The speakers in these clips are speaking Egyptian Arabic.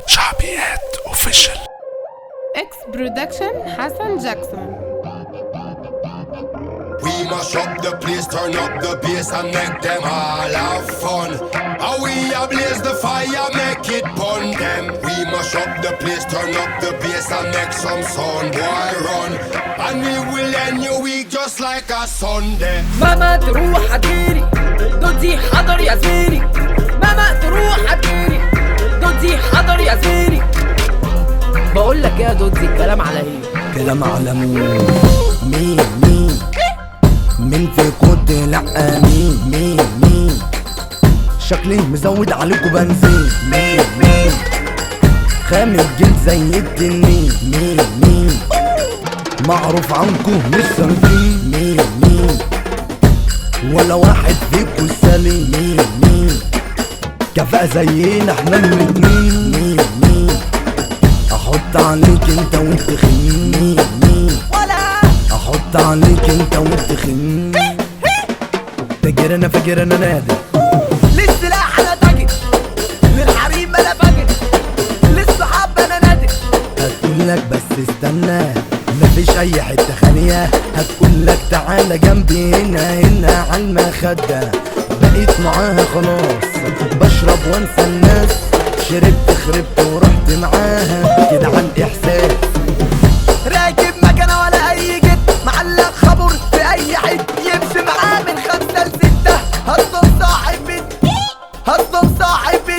شعبيات اوفيشال اكس برودكشن حسن جاكسون We mash up the place, turn up the bass and make them all have fun. How we ablaze the fire, make it pun them. We mash up the place, turn up the bass and make some sound, boy run. And we will end your week just like a Sunday. ماما تروح هتجيلي دودي حضر يا زميلي ماما تروح هتجيلي دودي حضر يا زميلي بقول لك ايه يا دودي الكلام على ايه كلام على مين مين مين مين في كود لا مين مين مين شكلي مزود عليكم بنزين مين مين خامل جلد زي التنين مين مين معروف عنكم مش سالكين مين مين ولا واحد فيكم سليم مين مين كفاءة زينا احنا الاتنين مين مين احط عليك انت والتخين مين مين احط عليك انت والتخين فاكر انا فاكر انا نادي للسلاح انا تاجر للحريم انا فاجر للصحاب انا نادر هتقول لك بس استنى مفيش اي حته خاليه هتقول لك تعالى جنبي هنا هنا على المخده بقيت معاها خلاص بشرب وانسى الناس شربت خربت ورحت معاها كده عن احساس راكب مكنه ولا اي جد معلق خبر في اي حد يمشي معاه من خمسه لسته هصدم صاحب بيت هصدم صاحب بيت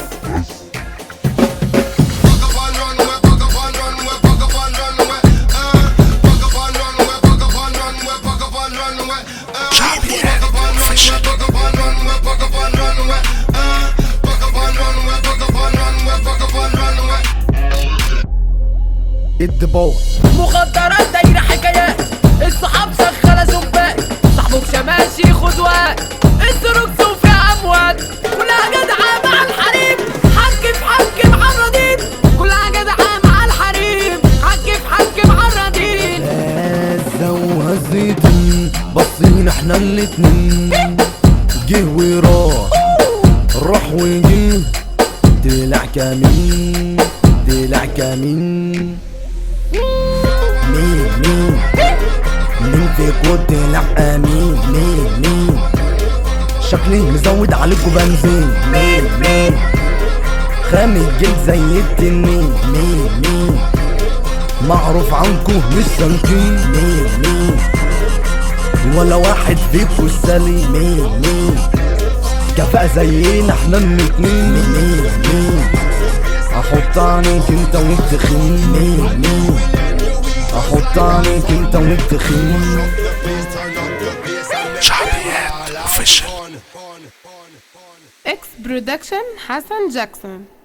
Bug up and run away, bug up and run away, bug up and run away. Uh, bug up and run away, bug up and run away, bug up and run away. Uh, شعبيات bug up and run away, اوفيشال bug up and run away, bug up and run away. Uh, bug up and run away, bug up and run away, bug up and run away. الدبور مخدرات دايره حكايات الصحاب شغاله زباق صاحبه ماشي خد وقت الدروكس وفي اموات كلها جدعه مع الحريم حك في حك مع الرديد كلها جدعه مع الحريم حك في حك مع الرديد هزة وهزيتن باصين احنا الاتنين جه وراح راح وجه طلع كمين طلع كمين مين مين مين في كود طلع مين مين مين شكلي مزود عليكم بنزين مين مين خامل جلد زي التنين مين مين معروف عنكم مش سالكين مين مين ولا واحد فيكم سليم مين مين كفاءة زينا احنا الاتنين مين مين احط عليك انت والتخين مين مين احط عليك انت والتخين شعبيات اوفيشال اكس برودكشن حسن جاكسون